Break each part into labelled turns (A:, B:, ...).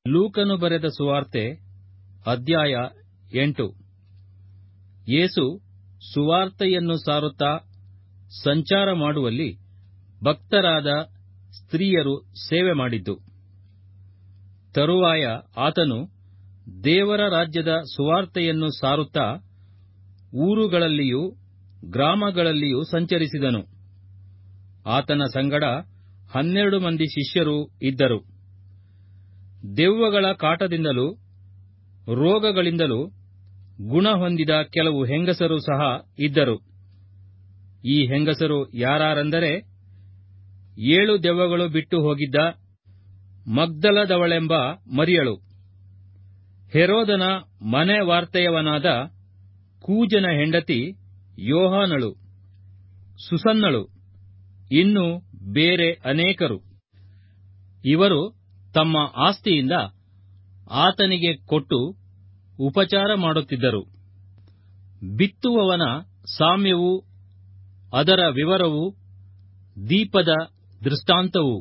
A: ಲೂಕನು ಬರೆದ ಸುವಾರ್ತೆ ಅಧ್ಯಾಯ ಎಂಟು ಯೇಸು ಸುವಾರ್ತೆಯನ್ನು ಸಾರುತ್ತಾ ಸಂಚಾರ ಮಾಡುವಲ್ಲಿ ಭಕ್ತರಾದ ಸ್ತ್ರೀಯರು ಸೇವೆ ಮಾಡಿದ್ದು ತರುವಾಯ ಆತನು ದೇವರ ರಾಜ್ಯದ ಸುವಾರ್ತೆಯನ್ನು ಸಾರುತ್ತಾ ಊರುಗಳಲ್ಲಿಯೂ ಗ್ರಾಮಗಳಲ್ಲಿಯೂ ಸಂಚರಿಸಿದನು ಆತನ ಸಂಗಡ ಹನ್ನೆರಡು ಮಂದಿ ಶಿಷ್ಯರು ಇದ್ದರು ದೆವ್ವಗಳ ಕಾಟದಿಂದಲೂ ರೋಗಗಳಿಂದಲೂ ಗುಣ ಹೊಂದಿದ ಕೆಲವು ಹೆಂಗಸರು ಸಹ ಇದ್ದರು ಈ ಹೆಂಗಸರು ಯಾರಾರೆಂದರೆ ಏಳು ದೆವ್ವಗಳು ಬಿಟ್ಟು ಹೋಗಿದ್ದ ಮಗ್ದಲದವಳೆಂಬ ಮರಿಯಳು ಹೆರೋದನ ಮನೆ ವಾರ್ತೆಯವನಾದ ಕೂಜನ ಹೆಂಡತಿ ಯೋಹಾನಳು ಸುಸನ್ನಳು ಇನ್ನು ಬೇರೆ ಅನೇಕರು ಇವರು ತಮ್ಮ ಆಸ್ತಿಯಿಂದ ಆತನಿಗೆ ಕೊಟ್ಟು ಉಪಚಾರ ಮಾಡುತ್ತಿದ್ದರು ಬಿತ್ತುವವನ ಸಾಮ್ಯವೂ ಅದರ ವಿವರವೂ ದೀಪದ ದೃಷ್ಟಾಂತವೂ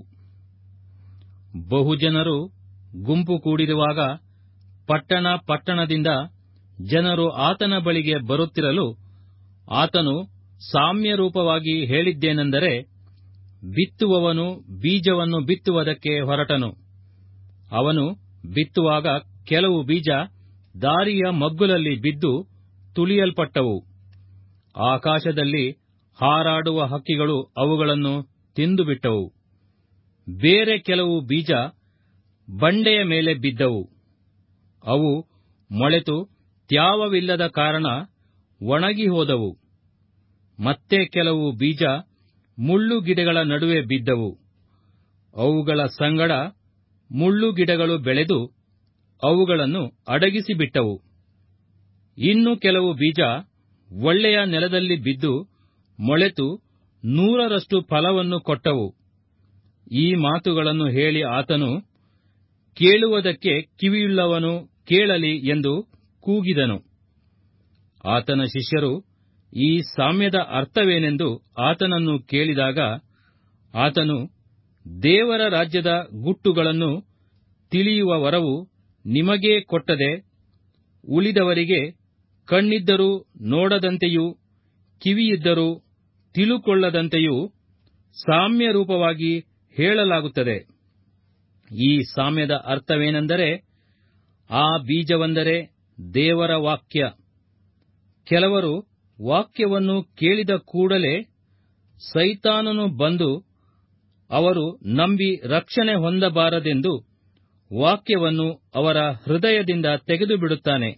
A: ಬಹುಜನರು ಗುಂಪು ಕೂಡಿರುವಾಗ ಪಟ್ಟಣ ಪಟ್ಟಣದಿಂದ ಜನರು ಆತನ ಬಳಿಗೆ ಬರುತ್ತಿರಲು ಆತನು ಸಾಮ್ಯರೂಪವಾಗಿ ಹೇಳಿದ್ದೇನೆಂದರೆ ಬಿತ್ತುವವನು ಬೀಜವನ್ನು ಬಿತ್ತುವುದಕ್ಕೆ ಹೊರಟನು ಅವನು ಬಿತ್ತುವಾಗ ಕೆಲವು ಬೀಜ ದಾರಿಯ ಮಗ್ಗುಲಲ್ಲಿ ಬಿದ್ದು ತುಳಿಯಲ್ಪಟ್ಟವು ಆಕಾಶದಲ್ಲಿ ಹಾರಾಡುವ ಹಕ್ಕಿಗಳು ಅವುಗಳನ್ನು ತಿಂದುಬಿಟ್ಟವು ಬೇರೆ ಕೆಲವು ಬೀಜ ಬಂಡೆಯ ಮೇಲೆ ಬಿದ್ದವು ಅವು ಮೊಳೆತು ತ್ಯಾವವಿಲ್ಲದ ಕಾರಣ ಒಣಗಿ ಹೋದವು ಮತ್ತೆ ಕೆಲವು ಬೀಜ ಮುಳ್ಳುಗಿಡಗಳ ನಡುವೆ ಬಿದ್ದವು ಅವುಗಳ ಸಂಗಡ ಮುಳ್ಳುಗಿಡಗಳು ಬೆಳೆದು ಅವುಗಳನ್ನು ಅಡಗಿಸಿಬಿಟ್ಟವು ಇನ್ನು ಕೆಲವು ಬೀಜ ಒಳ್ಳೆಯ ನೆಲದಲ್ಲಿ ಬಿದ್ದು ಮೊಳೆತು ನೂರರಷ್ಟು ಫಲವನ್ನು ಕೊಟ್ಟವು ಈ ಮಾತುಗಳನ್ನು ಹೇಳಿ ಆತನು ಕೇಳುವುದಕ್ಕೆ ಕಿವಿಯುಳ್ಳವನು ಕೇಳಲಿ ಎಂದು ಕೂಗಿದನು ಆತನ ಶಿಷ್ಯರು ಈ ಸಾಮ್ಯದ ಅರ್ಥವೇನೆಂದು ಆತನನ್ನು ಕೇಳಿದಾಗ ಆತನು ದೇವರ ರಾಜ್ಯದ ಗುಟ್ಟುಗಳನ್ನು ತಿಳಿಯುವ ವರವು ನಿಮಗೇ ಕೊಟ್ಟದೆ ಉಳಿದವರಿಗೆ ಕಣ್ಣಿದ್ದರೂ ನೋಡದಂತೆಯೂ ಕಿವಿಯಿದ್ದರೂ ತಿಳುಕೊಳ್ಳದಂತೆಯೂ ಸಾಮ್ಯರೂಪವಾಗಿ ಹೇಳಲಾಗುತ್ತದೆ ಈ ಸಾಮ್ಯದ ಅರ್ಥವೇನೆಂದರೆ ಆ ಬೀಜವೆಂದರೆ ದೇವರ ವಾಕ್ಯ ಕೆಲವರು ವಾಕ್ಯವನ್ನು ಕೇಳಿದ ಕೂಡಲೇ ಸೈತಾನನು ಬಂದು ಅವರು ನಂಬಿ ರಕ್ಷಣೆ ಹೊಂದಬಾರದೆಂದು ವಾಕ್ಯವನ್ನು ಅವರ ಹೃದಯದಿಂದ ತೆಗೆದುಬಿಡುತ್ತಾನೆ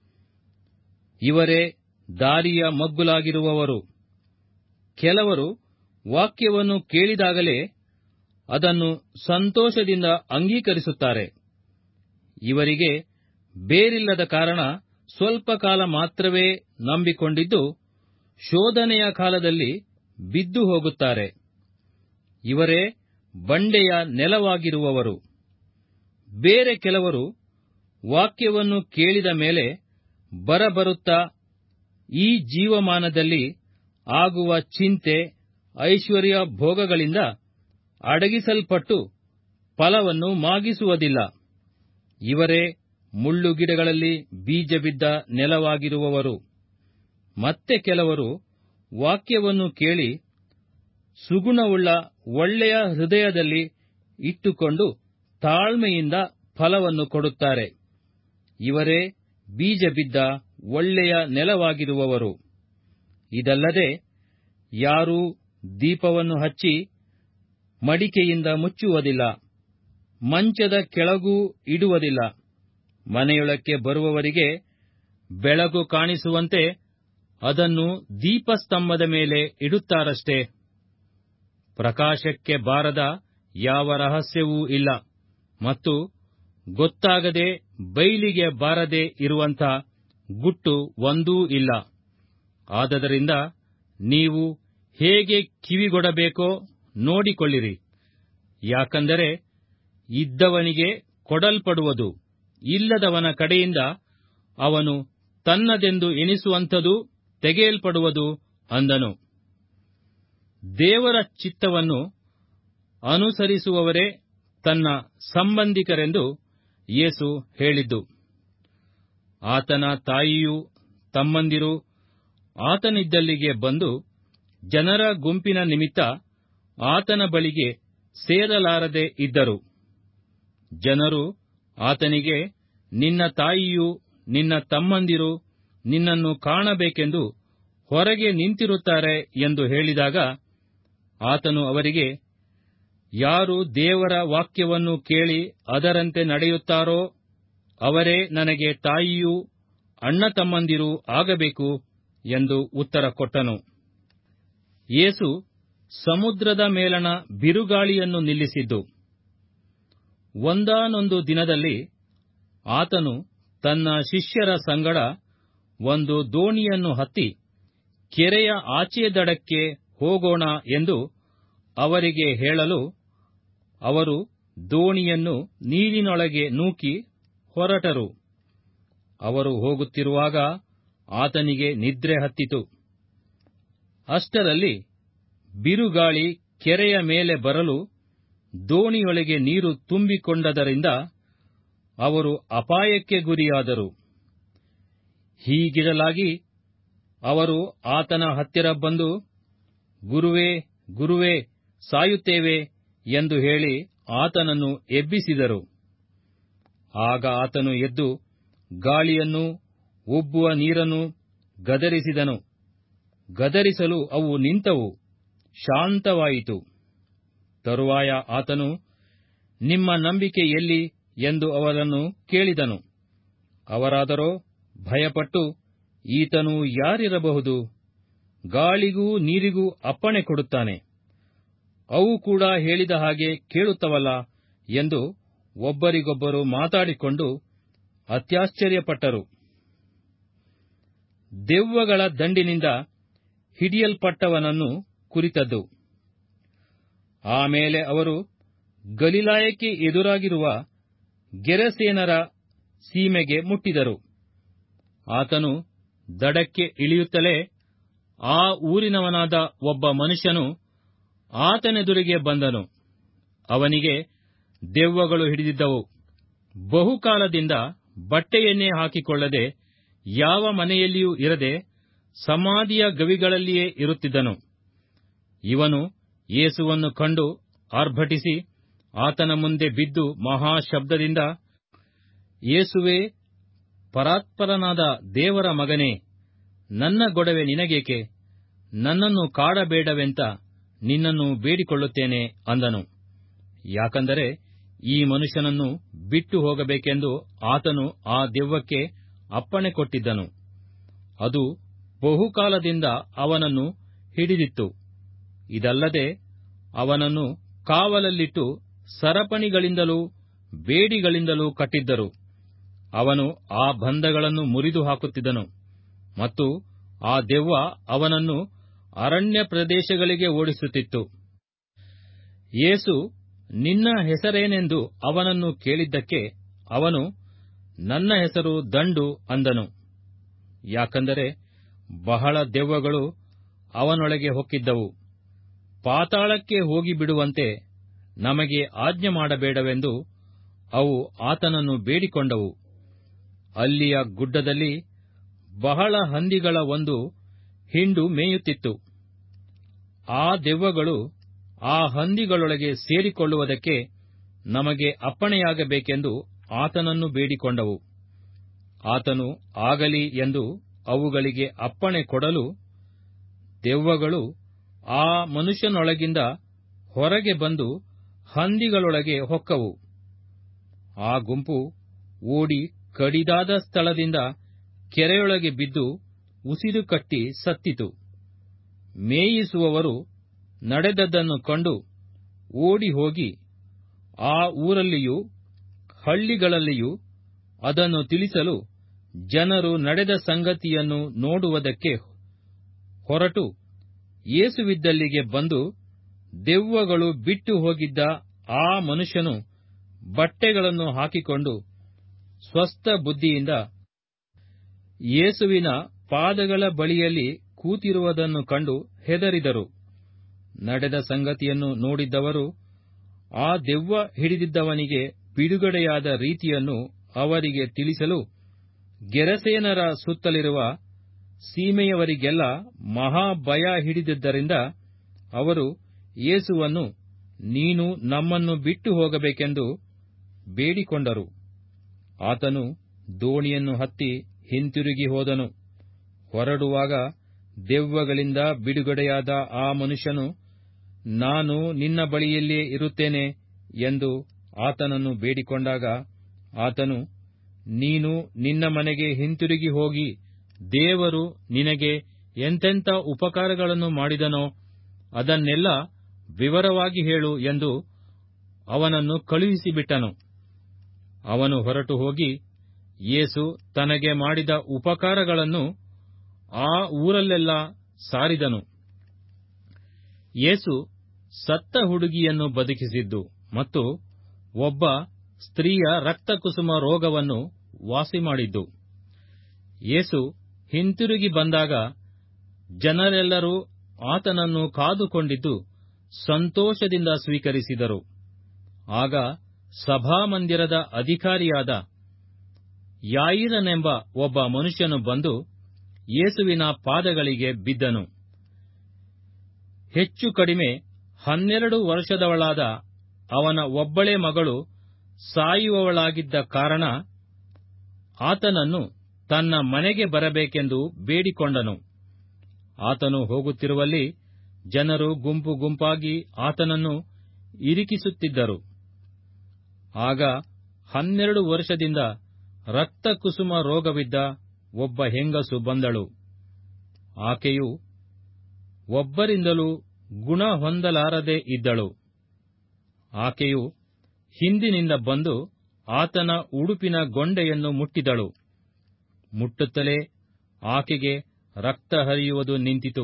A: ಇವರೇ ದಾರಿಯ ಮಗ್ಗುಲಾಗಿರುವವರು ಕೆಲವರು ವಾಕ್ಯವನ್ನು ಕೇಳಿದಾಗಲೇ ಅದನ್ನು ಸಂತೋಷದಿಂದ ಅಂಗೀಕರಿಸುತ್ತಾರೆ ಇವರಿಗೆ ಬೇರಿಲ್ಲದ ಕಾರಣ ಸ್ವಲ್ಪ ಕಾಲ ಮಾತ್ರವೇ ನಂಬಿಕೊಂಡಿದ್ದು ಶೋಧನೆಯ ಕಾಲದಲ್ಲಿ ಬಿದ್ದು ಹೋಗುತ್ತಾರೆ ಇವರೇ ಬಂಡೆಯ ನೆಲವಾಗಿರುವವರು ಬೇರೆ ಕೆಲವರು ವಾಕ್ಯವನ್ನು ಕೇಳಿದ ಮೇಲೆ ಬರಬರುತ್ತಾ ಈ ಜೀವಮಾನದಲ್ಲಿ ಆಗುವ ಚಿಂತೆ ಐಶ್ವರ್ಯ ಭೋಗಗಳಿಂದ ಅಡಗಿಸಲ್ಪಟ್ಟು ಫಲವನ್ನು ಮಾಗಿಸುವುದಿಲ್ಲ ಇವರೇ ಮುಳ್ಳುಗಿಡಗಳಲ್ಲಿ ಬೀಜ ಬಿದ್ದ ನೆಲವಾಗಿರುವವರು ಮತ್ತೆ ಕೆಲವರು ವಾಕ್ಯವನ್ನು ಕೇಳಿ ಸುಗುಣವುಳ್ಳ ಒಳ್ಳೆಯ ಹೃದಯದಲ್ಲಿ ಇಟ್ಟುಕೊಂಡು ತಾಳ್ಮೆಯಿಂದ ಫಲವನ್ನು ಕೊಡುತ್ತಾರೆ ಇವರೇ ಬೀಜ ಬಿದ್ದ ಒಳ್ಳೆಯ ನೆಲವಾಗಿರುವವರು ಇದಲ್ಲದೆ ಯಾರೂ ದೀಪವನ್ನು ಹಚ್ಚಿ ಮಡಿಕೆಯಿಂದ ಮುಚ್ಚುವುದಿಲ್ಲ ಮಂಚದ ಕೆಳಗೂ ಇಡುವುದಿಲ್ಲ ಮನೆಯೊಳಕ್ಕೆ ಬರುವವರಿಗೆ ಬೆಳಕು ಕಾಣಿಸುವಂತೆ ಅದನ್ನು ದೀಪಸ್ತಂಭದ ಮೇಲೆ ಇಡುತ್ತಾರಷ್ಟೇ ಪ್ರಕಾಶಕ್ಕೆ ಬಾರದ ಯಾವ ರಹಸ್ಯವೂ ಇಲ್ಲ ಮತ್ತು ಗೊತ್ತಾಗದೆ ಬೈಲಿಗೆ ಬಾರದೆ ಇರುವಂಥ ಗುಟ್ಟು ಒಂದೂ ಇಲ್ಲ ಆದದರಿಂದ ನೀವು ಹೇಗೆ ಕಿವಿಗೊಡಬೇಕೋ ನೋಡಿಕೊಳ್ಳಿರಿ ಯಾಕಂದರೆ ಇದ್ದವನಿಗೆ ಕೊಡಲ್ಪಡುವುದು ಇಲ್ಲದವನ ಕಡೆಯಿಂದ ಅವನು ತನ್ನದೆಂದು ಎನಿಸುವಂಥದು ತೆಗೆಯಲ್ಪಡುವುದು ಅಂದನು ದೇವರ ಚಿತ್ತವನ್ನು ಅನುಸರಿಸುವವರೇ ತನ್ನ ಸಂಬಂಧಿಕರೆಂದು ಯೇಸು ಹೇಳಿದ್ದು ಆತನ ತಾಯಿಯೂ ತಮ್ಮಂದಿರು ಆತನಿದ್ದಲ್ಲಿಗೆ ಬಂದು ಜನರ ಗುಂಪಿನ ನಿಮಿತ್ತ ಆತನ ಬಳಿಗೆ ಸೇರಲಾರದೆ ಇದ್ದರು ಜನರು ಆತನಿಗೆ ನಿನ್ನ ತಾಯಿಯೂ ನಿನ್ನ ತಮ್ಮಂದಿರು ನಿನ್ನನ್ನು ಕಾಣಬೇಕೆಂದು ಹೊರಗೆ ನಿಂತಿರುತ್ತಾರೆ ಎಂದು ಹೇಳಿದಾಗ ಆತನು ಅವರಿಗೆ ಯಾರು ದೇವರ ವಾಕ್ಯವನ್ನು ಕೇಳಿ ಅದರಂತೆ ನಡೆಯುತ್ತಾರೋ ಅವರೇ ನನಗೆ ತಾಯಿಯೂ ಅಣ್ಣ ತಮ್ಮಂದಿರೂ ಆಗಬೇಕು ಎಂದು ಉತ್ತರ ಕೊಟ್ಟನು ಯೇಸು ಸಮುದ್ರದ ಮೇಲಣ ಬಿರುಗಾಳಿಯನ್ನು ನಿಲ್ಲಿಸಿದ್ದು ಒಂದಾನೊಂದು ದಿನದಲ್ಲಿ ಆತನು ತನ್ನ ಶಿಷ್ಯರ ಸಂಗಡ ಒಂದು ದೋಣಿಯನ್ನು ಹತ್ತಿ ಕೆರೆಯ ಆಚೆ ದಡಕ್ಕೆ ಹೋಗೋಣ ಎಂದು ಅವರಿಗೆ ಹೇಳಲು ಅವರು ದೋಣಿಯನ್ನು ನೀರಿನೊಳಗೆ ನೂಕಿ ಹೊರಟರು ಅವರು ಹೋಗುತ್ತಿರುವಾಗ ಆತನಿಗೆ ನಿದ್ರೆ ಹತ್ತಿತು ಅಷ್ಟರಲ್ಲಿ ಬಿರುಗಾಳಿ ಕೆರೆಯ ಮೇಲೆ ಬರಲು ದೋಣಿಯೊಳಗೆ ನೀರು ತುಂಬಿಕೊಂಡದರಿಂದ ಅವರು ಅಪಾಯಕ್ಕೆ ಗುರಿಯಾದರು ಹೀಗಿರಲಾಗಿ ಅವರು ಆತನ ಹತ್ತಿರ ಬಂದು ಗುರುವೇ ಗುರುವೇ ಸಾಯುತ್ತೇವೆ ಎಂದು ಹೇಳಿ ಆತನನ್ನು ಎಬ್ಬಿಸಿದರು ಆಗ ಆತನು ಎದ್ದು ಗಾಳಿಯನ್ನು ಉಬ್ಬುವ ನೀರನ್ನು ಗದರಿಸಿದನು ಗದರಿಸಲು ಅವು ನಿಂತವು ಶಾಂತವಾಯಿತು ತರುವಾಯ ಆತನು ನಿಮ್ಮ ನಂಬಿಕೆ ಎಲ್ಲಿ ಎಂದು ಅವರನ್ನು ಕೇಳಿದನು ಅವರಾದರೋ ಭಯಪಟ್ಟು ಈತನು ಯಾರಿರಬಹುದು ಗಾಳಿಗೂ ನೀರಿಗೂ ಅಪ್ಪಣೆ ಕೊಡುತ್ತಾನೆ ಅವು ಕೂಡ ಹೇಳಿದ ಹಾಗೆ ಕೇಳುತ್ತವಲ್ಲ ಎಂದು ಒಬ್ಬರಿಗೊಬ್ಬರು ಮಾತಾಡಿಕೊಂಡು ಅತ್ಯಾಶ್ಚರ್ಯಪಟ್ಟರು ದೆವ್ವಗಳ ದಂಡಿನಿಂದ ಹಿಡಿಯಲ್ಪಟ್ಟವನನ್ನು ಕುರಿತದ್ದು ಆಮೇಲೆ ಅವರು ಗಲಿಲಾಯಕ್ಕೆ ಎದುರಾಗಿರುವ ಗೆರಸೇನರ ಸೀಮೆಗೆ ಮುಟ್ಟಿದರು ಆತನು ದಡಕ್ಕೆ ಇಳಿಯುತ್ತಲೇ ಆ ಊರಿನವನಾದ ಒಬ್ಬ ಮನುಷ್ಯನು ಆತನೆದುರಿಗೆ ಬಂದನು ಅವನಿಗೆ ದೆವ್ವಗಳು ಹಿಡಿದಿದ್ದವು ಬಹುಕಾಲದಿಂದ ಬಟ್ಟೆಯನ್ನೇ ಹಾಕಿಕೊಳ್ಳದೆ ಯಾವ ಮನೆಯಲ್ಲಿಯೂ ಇರದೆ ಸಮಾಧಿಯ ಗವಿಗಳಲ್ಲಿಯೇ ಇರುತ್ತಿದ್ದನು ಇವನು ಯೇಸುವನ್ನು ಕಂಡು ಆರ್ಭಟಿಸಿ ಆತನ ಮುಂದೆ ಬಿದ್ದು ಮಹಾಶಬ್ದದಿಂದ ಯೇಸುವೇ ಪರಾತ್ಪರನಾದ ದೇವರ ಮಗನೇ ನನ್ನ ಗೊಡವೆ ನಿನಗೇಕೆ ನನ್ನನ್ನು ಕಾಡಬೇಡವೆಂತ ನಿನ್ನನ್ನು ಬೇಡಿಕೊಳ್ಳುತ್ತೇನೆ ಅಂದನು ಯಾಕಂದರೆ ಈ ಮನುಷ್ಯನನ್ನು ಬಿಟ್ಟು ಹೋಗಬೇಕೆಂದು ಆತನು ಆ ದೆವ್ವಕ್ಕೆ ಅಪ್ಪಣೆ ಕೊಟ್ಟಿದ್ದನು ಅದು ಬಹುಕಾಲದಿಂದ ಅವನನ್ನು ಹಿಡಿದಿತ್ತು ಇದಲ್ಲದೆ ಅವನನ್ನು ಕಾವಲಲ್ಲಿಟ್ಟು ಸರಪಣಿಗಳಿಂದಲೂ ಬೇಡಿಗಳಿಂದಲೂ ಕಟ್ಟಿದ್ದರು ಅವನು ಆ ಬಂಧಗಳನ್ನು ಮುರಿದು ಹಾಕುತ್ತಿದ್ದನು ಮತ್ತು ಆ ದೆವ್ವ ಅವನನ್ನು ಅರಣ್ಯ ಪ್ರದೇಶಗಳಿಗೆ ಓಡಿಸುತ್ತಿತ್ತು ಯೇಸು ನಿನ್ನ ಹೆಸರೇನೆಂದು ಅವನನ್ನು ಕೇಳಿದ್ದಕ್ಕೆ ಅವನು ನನ್ನ ಹೆಸರು ದಂಡು ಅಂದನು ಯಾಕಂದರೆ ಬಹಳ ದೆವ್ವಗಳು ಅವನೊಳಗೆ ಹೊಕ್ಕಿದ್ದವು ಪಾತಾಳಕ್ಕೆ ಹೋಗಿಬಿಡುವಂತೆ ನಮಗೆ ಆಜ್ಞೆ ಮಾಡಬೇಡವೆಂದು ಅವು ಆತನನ್ನು ಬೇಡಿಕೊಂಡವು ಅಲ್ಲಿಯ ಗುಡ್ಡದಲ್ಲಿ ಬಹಳ ಹಂದಿಗಳ ಒಂದು ಹಿಂಡು ಮೇಯುತ್ತಿತ್ತು ಆ ದೆವ್ವಗಳು ಆ ಹಂದಿಗಳೊಳಗೆ ಸೇರಿಕೊಳ್ಳುವುದಕ್ಕೆ ನಮಗೆ ಅಪ್ಪಣೆಯಾಗಬೇಕೆಂದು ಆತನನ್ನು ಬೇಡಿಕೊಂಡವು ಆತನು ಆಗಲಿ ಎಂದು ಅವುಗಳಿಗೆ ಅಪ್ಪಣೆ ಕೊಡಲು ದೆವ್ವಗಳು ಆ ಮನುಷ್ಯನೊಳಗಿಂದ ಹೊರಗೆ ಬಂದು ಹಂದಿಗಳೊಳಗೆ ಹೊಕ್ಕವು ಆ ಗುಂಪು ಓಡಿ ಕಡಿದಾದ ಸ್ಥಳದಿಂದ ಕೆರೆಯೊಳಗೆ ಬಿದ್ದು ಉಸಿರು ಕಟ್ಟಿ ಸತ್ತಿತು ಮೇಯಿಸುವವರು ನಡೆದದ್ದನ್ನು ಕಂಡು ಓಡಿ ಹೋಗಿ ಆ ಊರಲ್ಲಿಯೂ ಹಳ್ಳಿಗಳಲ್ಲಿಯೂ ಅದನ್ನು ತಿಳಿಸಲು ಜನರು ನಡೆದ ಸಂಗತಿಯನ್ನು ನೋಡುವುದಕ್ಕೆ ಹೊರಟು ಯೇಸುವಿದ್ದಲ್ಲಿಗೆ ಬಂದು ದೆವ್ವಗಳು ಬಿಟ್ಟು ಹೋಗಿದ್ದ ಆ ಮನುಷ್ಯನು ಬಟ್ಟೆಗಳನ್ನು ಹಾಕಿಕೊಂಡು ಸ್ವಸ್ಥ ಬುದ್ಧಿಯಿಂದ ಯೇಸುವಿನ ಪಾದಗಳ ಬಳಿಯಲ್ಲಿ ಕೂತಿರುವುದನ್ನು ಕಂಡು ಹೆದರಿದರು ನಡೆದ ಸಂಗತಿಯನ್ನು ನೋಡಿದ್ದವರು ಆ ದೆವ್ವ ಹಿಡಿದಿದ್ದವನಿಗೆ ಬಿಡುಗಡೆಯಾದ ರೀತಿಯನ್ನು ಅವರಿಗೆ ತಿಳಿಸಲು ಗೆರಸೇನರ ಸುತ್ತಲಿರುವ ಸೀಮೆಯವರಿಗೆಲ್ಲ ಮಹಾ ಭಯ ಹಿಡಿದಿದ್ದರಿಂದ ಅವರು ಯೇಸುವನ್ನು ನೀನು ನಮ್ಮನ್ನು ಬಿಟ್ಟು ಹೋಗಬೇಕೆಂದು ಬೇಡಿಕೊಂಡರು ಆತನು ದೋಣಿಯನ್ನು ಹತ್ತಿ ಹಿಂತಿರುಗಿ ಹೋದನು ಹೊರಡುವಾಗ ದೆವ್ವಗಳಿಂದ ಬಿಡುಗಡೆಯಾದ ಆ ಮನುಷ್ಯನು ನಾನು ನಿನ್ನ ಬಳಿಯಲ್ಲೇ ಇರುತ್ತೇನೆ ಎಂದು ಆತನನ್ನು ಬೇಡಿಕೊಂಡಾಗ ಆತನು ನೀನು ನಿನ್ನ ಮನೆಗೆ ಹಿಂತಿರುಗಿ ಹೋಗಿ ದೇವರು ನಿನಗೆ ಎಂತೆಂಥ ಉಪಕಾರಗಳನ್ನು ಮಾಡಿದನೋ ಅದನ್ನೆಲ್ಲ ವಿವರವಾಗಿ ಹೇಳು ಎಂದು ಅವನನ್ನು ಕಳುಹಿಸಿಬಿಟ್ಟನು ಅವನು ಹೊರಟು ಹೋಗಿ ಯೇಸು ತನಗೆ ಮಾಡಿದ ಉಪಕಾರಗಳನ್ನು ಆ ಊರಲ್ಲೆಲ್ಲ ಸಾರಿದನು ಯೇಸು ಸತ್ತ ಹುಡುಗಿಯನ್ನು ಬದುಕಿಸಿದ್ದು ಮತ್ತು ಒಬ್ಬ ಸ್ತ್ರೀಯ ರಕ್ತಕುಸುಮ ರೋಗವನ್ನು ವಾಸಿಮಾಡಿದ್ದು ಯೇಸು ಹಿಂತಿರುಗಿ ಬಂದಾಗ ಜನರೆಲ್ಲರೂ ಆತನನ್ನು ಕಾದುಕೊಂಡಿದ್ದು ಸಂತೋಷದಿಂದ ಸ್ವೀಕರಿಸಿದರು ಆಗ ಸಭಾಮಂದಿರದ ಅಧಿಕಾರಿಯಾದ ಯಾಯಿರನೆಂಬ ಒಬ್ಬ ಮನುಷ್ಯನು ಬಂದು ಯೇಸುವಿನ ಪಾದಗಳಿಗೆ ಬಿದ್ದನು ಹೆಚ್ಚು ಕಡಿಮೆ ಹನ್ನೆರಡು ವರ್ಷದವಳಾದ ಅವನ ಒಬ್ಬಳೇ ಮಗಳು ಸಾಯುವವಳಾಗಿದ್ದ ಕಾರಣ ಆತನನ್ನು ತನ್ನ ಮನೆಗೆ ಬರಬೇಕೆಂದು ಬೇಡಿಕೊಂಡನು ಆತನು ಹೋಗುತ್ತಿರುವಲ್ಲಿ ಜನರು ಗುಂಪು ಗುಂಪಾಗಿ ಆತನನ್ನು ಇರಿಕಿಸುತ್ತಿದ್ದರು ಆಗ ಹನ್ನೆರಡು ವರ್ಷದಿಂದ ರಕ್ತಕುಸುಮ ರೋಗವಿದ್ದ ಒಬ್ಬ ಹೆಂಗಸು ಬಂದಳು ಆಕೆಯು ಒಬ್ಬರಿಂದಲೂ ಗುಣ ಹೊಂದಲಾರದೆ ಇದ್ದಳು ಆಕೆಯು ಹಿಂದಿನಿಂದ ಬಂದು ಆತನ ಉಡುಪಿನ ಗೊಂಡೆಯನ್ನು ಮುಟ್ಟಿದಳು ಮುಟ್ಟುತ್ತಲೇ ಆಕೆಗೆ ರಕ್ತ ಹರಿಯುವುದು ನಿಂತಿತು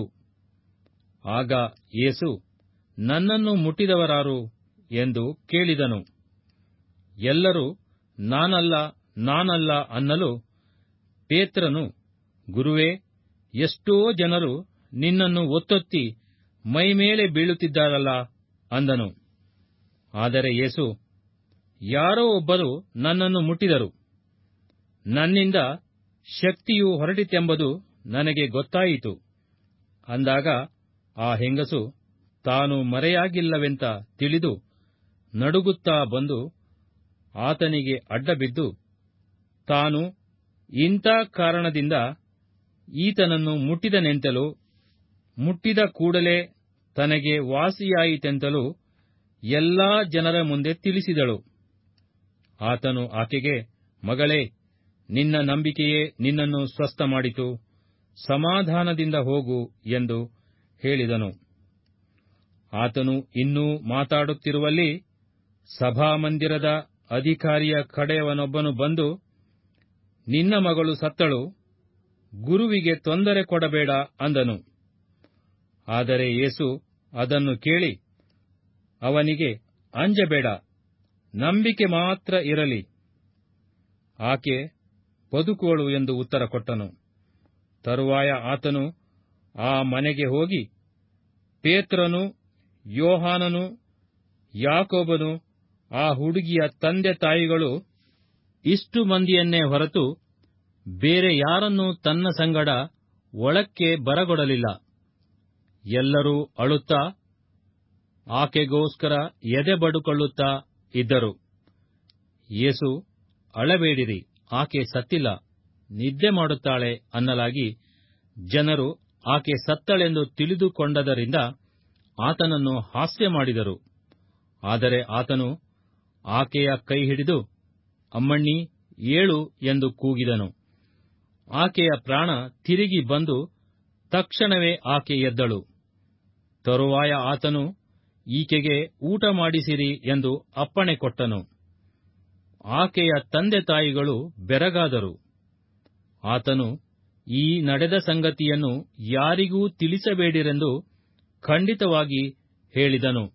A: ಆಗ ಯೇಸು ನನ್ನನ್ನು ಮುಟ್ಟಿದವರಾರು ಎಂದು ಕೇಳಿದನು ಎಲ್ಲರೂ ನಾನಲ್ಲ ನಾನಲ್ಲ ಅನ್ನಲು ಪೇತ್ರನು ಗುರುವೇ ಎಷ್ಟೋ ಜನರು ನಿನ್ನನ್ನು ಒತ್ತೊತ್ತಿ ಮೈಮೇಲೆ ಬೀಳುತ್ತಿದ್ದಾರಲ್ಲ ಅಂದನು ಆದರೆ ಯೇಸು ಯಾರೋ ಒಬ್ಬರು ನನ್ನನ್ನು ಮುಟ್ಟಿದರು ನನ್ನಿಂದ ಶಕ್ತಿಯು ಹೊರಟಿತೆಂಬುದು ನನಗೆ ಗೊತ್ತಾಯಿತು ಅಂದಾಗ ಆ ಹೆಂಗಸು ತಾನು ಮರೆಯಾಗಿಲ್ಲವೆಂತ ತಿಳಿದು ನಡುಗುತ್ತಾ ಬಂದು ಆತನಿಗೆ ಅಡ್ಡಬಿದ್ದು ತಾನು ಇಂಥ ಕಾರಣದಿಂದ ಈತನನ್ನು ಮುಟ್ಟಿದನೆಂತಲೂ ಮುಟ್ಟಿದ ಕೂಡಲೇ ತನಗೆ ವಾಸಿಯಾಯಿತೆಂತಲೂ ಎಲ್ಲಾ ಜನರ ಮುಂದೆ ತಿಳಿಸಿದಳು ಆತನು ಆಕೆಗೆ ಮಗಳೇ ನಿನ್ನ ನಂಬಿಕೆಯೇ ನಿನ್ನನ್ನು ಸ್ವಸ್ಥ ಮಾಡಿತು ಸಮಾಧಾನದಿಂದ ಹೋಗು ಎಂದು ಹೇಳಿದನು ಆತನು ಇನ್ನೂ ಮಾತಾಡುತ್ತಿರುವಲ್ಲಿ ಸಭಾಮಂದಿರದ ಅಧಿಕಾರಿಯ ಕಡೆಯವನೊಬ್ಬನು ಬಂದು ನಿನ್ನ ಮಗಳು ಸತ್ತಳು ಗುರುವಿಗೆ ತೊಂದರೆ ಕೊಡಬೇಡ ಅಂದನು ಆದರೆ ಯೇಸು ಅದನ್ನು ಕೇಳಿ ಅವನಿಗೆ ಅಂಜಬೇಡ ನಂಬಿಕೆ ಮಾತ್ರ ಇರಲಿ ಆಕೆ ಬದುಕುವಳು ಎಂದು ಉತ್ತರ ಕೊಟ್ಟನು ತರುವಾಯ ಆತನು ಆ ಮನೆಗೆ ಹೋಗಿ ಪೇತ್ರನು ಯೋಹಾನನು ಯಾಕೋಬನು ಆ ಹುಡುಗಿಯ ತಂದೆ ತಾಯಿಗಳು ಇಷ್ಟು ಮಂದಿಯನ್ನೇ ಹೊರತು ಬೇರೆ ಯಾರನ್ನೂ ತನ್ನ ಸಂಗಡ ಒಳಕ್ಕೆ ಬರಗೊಡಲಿಲ್ಲ ಎಲ್ಲರೂ ಅಳುತ್ತಾ ಆಕೆಗೋಸ್ಕರ ಎದೆ ಬಡುಕೊಳ್ಳುತ್ತಾ ಇದ್ದರು ಯೇಸು ಅಳಬೇಡಿರಿ ಆಕೆ ಸತ್ತಿಲ್ಲ ನಿದ್ದೆ ಮಾಡುತ್ತಾಳೆ ಅನ್ನಲಾಗಿ ಜನರು ಆಕೆ ಸತ್ತಳೆಂದು ತಿಳಿದುಕೊಂಡದರಿಂದ ಆತನನ್ನು ಹಾಸ್ಯ ಮಾಡಿದರು ಆದರೆ ಆತನು ಆಕೆಯ ಕೈ ಹಿಡಿದು ಅಮ್ಮಣ್ಣಿ ಏಳು ಎಂದು ಕೂಗಿದನು ಆಕೆಯ ಪ್ರಾಣ ತಿರುಗಿ ಬಂದು ತಕ್ಷಣವೇ ಆಕೆ ಎದ್ದಳು ತರುವಾಯ ಆತನು ಈಕೆಗೆ ಊಟ ಮಾಡಿಸಿರಿ ಎಂದು ಅಪ್ಪಣೆ ಕೊಟ್ಟನು ಆಕೆಯ ತಂದೆ ತಾಯಿಗಳು ಬೆರಗಾದರು ಆತನು ಈ ನಡೆದ ಸಂಗತಿಯನ್ನು ಯಾರಿಗೂ ತಿಳಿಸಬೇಡಿರೆಂದು ಖಂಡಿತವಾಗಿ ಹೇಳಿದನು